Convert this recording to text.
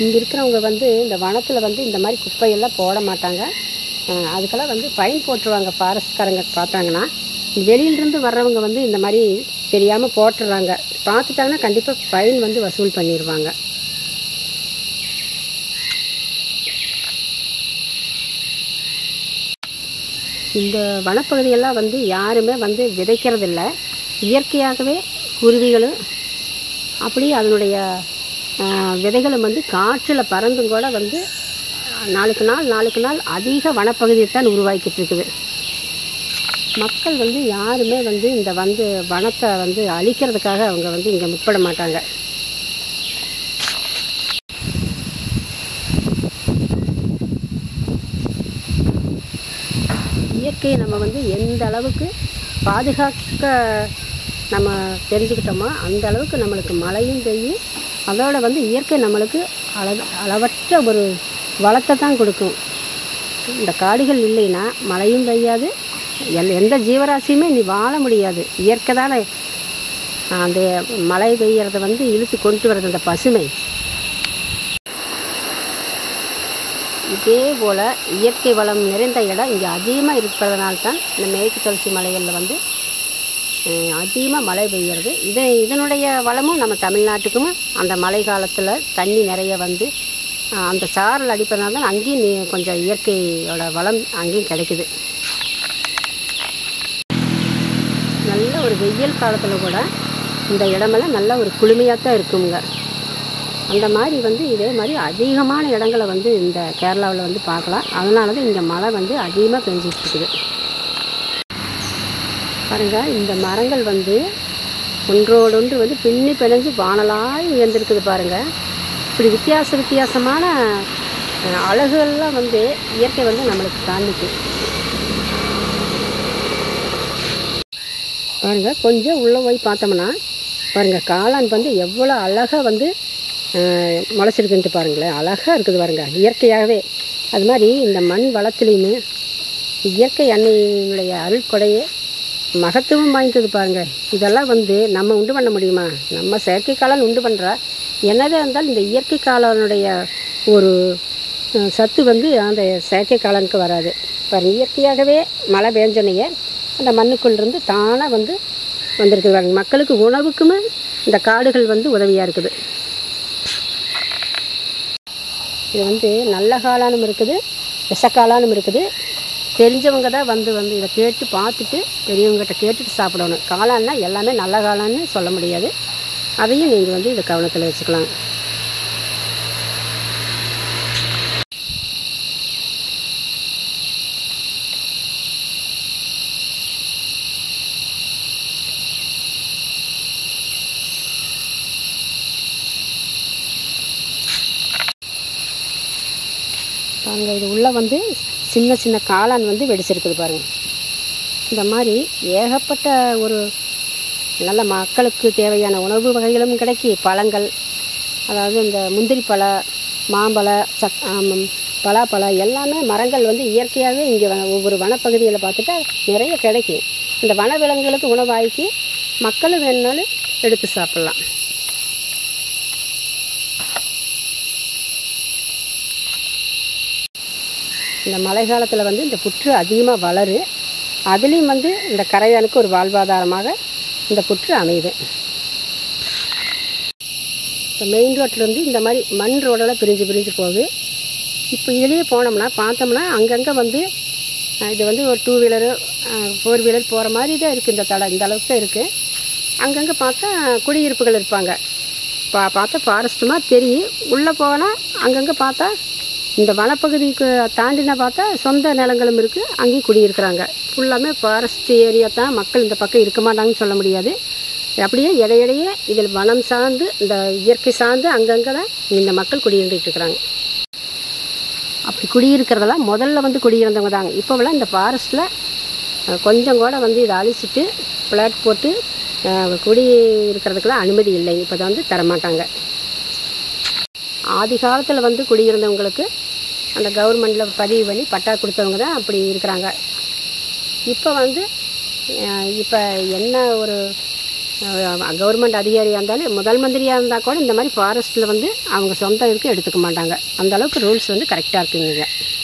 இங்கே இருக்கிறவங்க வந்து இந்த வனத்தில் வந்து இந்த மாதிரி குப்பையெல்லாம் போட மாட்டாங்க அஹ் அதுக்கெல்லாம் வந்து ஃபைன் போட்டுருவாங்க ஃபாரஸ்ட்காரங்க பார்த்தாங்கன்னா வெளியிலிருந்து வர்றவங்க வந்து இந்த மாதிரி தெரியாமல் போட்டுடுறாங்க பார்த்துட்டாங்கன்னா கண்டிப்பாக ஃபைன் வந்து வசூல் பண்ணிடுவாங்க இந்த வனப்பகுதியெல்லாம் வந்து யாருமே வந்து விதைக்கிறதில்ல இயற்கையாகவே குருவிகளும் அப்படியே அதனுடைய ஆஹ், விதைகளும் வந்து காற்றில் பறந்தும் கூட வந்து நாளுக்கு நாள் நாளுக்கு நாள் அதிக வனப்பகுதியை தான் உருவாக்கிட்டு இருக்குது மக்கள் வந்து யாருமே வந்து இந்த வந்து வனத்தை வந்து அழிக்கிறதுக்காக அவங்க வந்து இங்கே முற்பட மாட்டாங்க இயற்கையை நம்ம வந்து எந்த அளவுக்கு பாதுகாக்க நம்ம தெரிஞ்சுக்கிட்டோமோ அந்த அளவுக்கு நம்மளுக்கு மழையும் பெய்யும் அதோட வந்து இயற்கை நம்மளுக்கு அளவு அளவற்ற ஒரு வளத்தை தான் கொடுக்கும் இந்த காடுகள் இல்லைன்னா மழையும் பெய்யாது எல் எந்த ஜீவராசியுமே நீ வாழ முடியாது இயற்கை தானே அந்த மழை பெய்யறத வந்து இழுத்து கொண்டு வர்றது அந்த பசுமை இதே போல் இயற்கை வளம் நிறைந்த இடம் இங்கே அதிகமாக இருப்பதனால தான் இந்த மேற்கு தொடர்ச்சி மலைகளில் வந்து அதிகமாக மழை பெய்கிறது இது இதனுடைய வளமும் நம்ம தமிழ்நாட்டுக்கும் அந்த மழை காலத்தில் தண்ணி நிறைய வந்து அஹ், அந்த சாரல் அடிப்பதனால தான் அங்கேயும் நீ கொஞ்சம் இயற்கையோட வளம் அங்கேயும் கிடைக்குது நல்ல ஒரு வெயில் காலத்தில் கூட இந்த இடமெல்லாம் நல்ல ஒரு குளுமையாக தான் இருக்குங்க அந்த மாதிரி வந்து இதே மாதிரி அதிகமான இடங்களை வந்து இந்த கேரளாவில் வந்து பார்க்கலாம் அதனால தான் இங்கே மழை வந்து அதிகமாக பெஞ்சிட்டு இருக்குது பாருங்க இந்த மரங்கள் வந்து ஒன்றோடொன்று வந்து பின்னி பிணைஞ்சு வானலாய் உயர்ந்திருக்குது பாருங்க இப்படி வித்தியாச வித்தியாசமான அஹ், அழகுகள்லாம் வந்து இயற்கை வந்து நம்மளுக்கு காண்பிக்கு பாருங்க கொஞ்சம் உள்ளே போய் பார்த்தோம்னா பாருங்க காளான் வந்து எவ்வளோ அழகாக வந்து அஹ், முளைச்சிருக்குன்ட்டு பாருங்களேன் அழகாக இருக்குது பாருங்க இயற்கையாகவே அது மாதிரி இந்த மண் வளத்துலேயுமே இயற்கை அன்னையினுடைய அருள்கொடையே மகத்துவம் வாய்ந்தது பாருங்க இதெல்லாம் வந்து நம்ம உண்டு பண்ண முடியுமா நம்ம செயற்கை காளான் உண்டு பண்ணுறா என்னதான் இருந்தாலும் இந்த இயற்கை காளானுடைய ஒரு அஹ், சத்து வந்து அந்த செயற்கை காளானுக்கு வராது பாருங்க இயற்கையாகவே மழை பெஞ்சனையே அந்த மண்ணுக்குள்ள இருந்து தானாக வந்து வந்திருக்குது பாருங்க மக்களுக்கு உணவுக்குமே இந்த காடுகள் வந்து உதவியாக இருக்குது இது வந்து நல்ல காளானும் இருக்குது விஷக்காளானும் இருக்குது தெரிஞ்சவங்க தான் வந்து வந்து இதை கேட்டு பார்த்துட்டு பெரியவங்ககிட்ட கேட்டுட்டு சாப்பிடணும் காளான்னா எல்லாமே நல்ல காளான்னு சொல்ல முடியாது அதையும் நீங்கள் வந்து இதை கவனத்தில் வச்சுக்கலாம் பாருங்க இது உள்ளே வந்து சின்ன சின்ன காளான் வந்து வெடிச்சிருக்குது பாருங்க இந்த மாதிரி ஏகப்பட்ட ஒரு நல்ல மக்களுக்கு தேவையான உணவு வகைகளும் கிடைக்கி பழங்கள் அதாவது இந்த முந்திரி பழ மாம்பழ சக் ஆமம், பலாப்பழம் எல்லாமே மரங்கள் வந்து இயற்கையாகவே இங்கே ஒவ்வொரு வனப்பகுதியில் பார்த்துட்டா நிறைய கிடைக்கும் இந்த வனவிலங்குகளுக்கு உணவாக்கி மக்களும் வேணுனாலும் எடுத்து சாப்பிட்லாம் இந்த மழை காலத்தில் வந்து இந்த புற்று அதிகமாக வளரு அதுலேயும் வந்து இந்த கரையானுக்கு ஒரு வாழ்வாதாரமாக இந்த புற்று அமையுது இப்போ மெயின் ரோட்லேருந்து இந்த மாதிரி மண் ரோடெல்லாம் பிரிஞ்சு பிரிஞ்சு போகுது இப்போ இதுலேயே போனோம்னா பார்த்தோம்னா அங்கங்கே வந்து அஹ், இது வந்து ஒரு டூ வீலரு ஃபோர் வீலர் போகிற மாதிரி தான் இருக்குது இந்த தடம் இந்த அளவுக்கு தான் இருக்குது அங்கங்கே பார்த்தா குடியிருப்புகள் இருப்பாங்க பா பார்த்தா ஃபாரஸ்ட் மாதிரி தெரியும் உள்ளே போனால் அங்கங்கே பார்த்தா இந்த வனப்பகுதிக்கு தாண்டினா பார்த்தா சொந்த நிலங்களும் இருக்குது அங்கேயும் குடியிருக்கிறாங்க ஃபுல்லாமே ஃபாரஸ்ட் ஏரியா தான் மக்கள் இந்த பக்கம் இருக்க மாட்டாங்கன்னு சொல்ல முடியாது அப்படியே இடையிடையே இதில் வனம் சார்ந்து இந்த இயற்கை சார்ந்து அங்கங்கே தான் இந்த மக்கள் குடியிருந்துட்டு இருக்கிறாங்க அப்படி குடியிருக்கிறதெல்லாம் முதல்ல வந்து குடியிருந்தவங்க தாங்க இப்போவெல்லாம் இந்த ஃபாரஸ்ட்டில் கொஞ்சம் கூட வந்து இதை அழிச்சிட்டு பிளாட் போட்டு அஹ், குடி இருக்கிறதுக்கெல்லாம் அனுமதி இல்லை இப்போ தான் வந்து தரமாட்டாங்க ஆதி காலத்தில் வந்து குடியிருந்தவங்களுக்கு அந்த கவர்மெண்ட்டில் பதிவு பண்ணி பட்டா கொடுத்தவங்க தான் அப்படி இருக்கிறாங்க இப்போ வந்து இப்போ என்ன ஒரு கவர்மெண்ட் அதிகாரியாக இருந்தாலும் முதல் மந்திரியாக இருந்தால் கூட இந்த மாதிரி ஃபாரஸ்ட்டில் வந்து அவங்க சொந்த இதுக்கு எடுத்துக்க மாட்டாங்க அந்த அளவுக்கு ரூல்ஸ் வந்து கரெக்டாக இருக்குங்க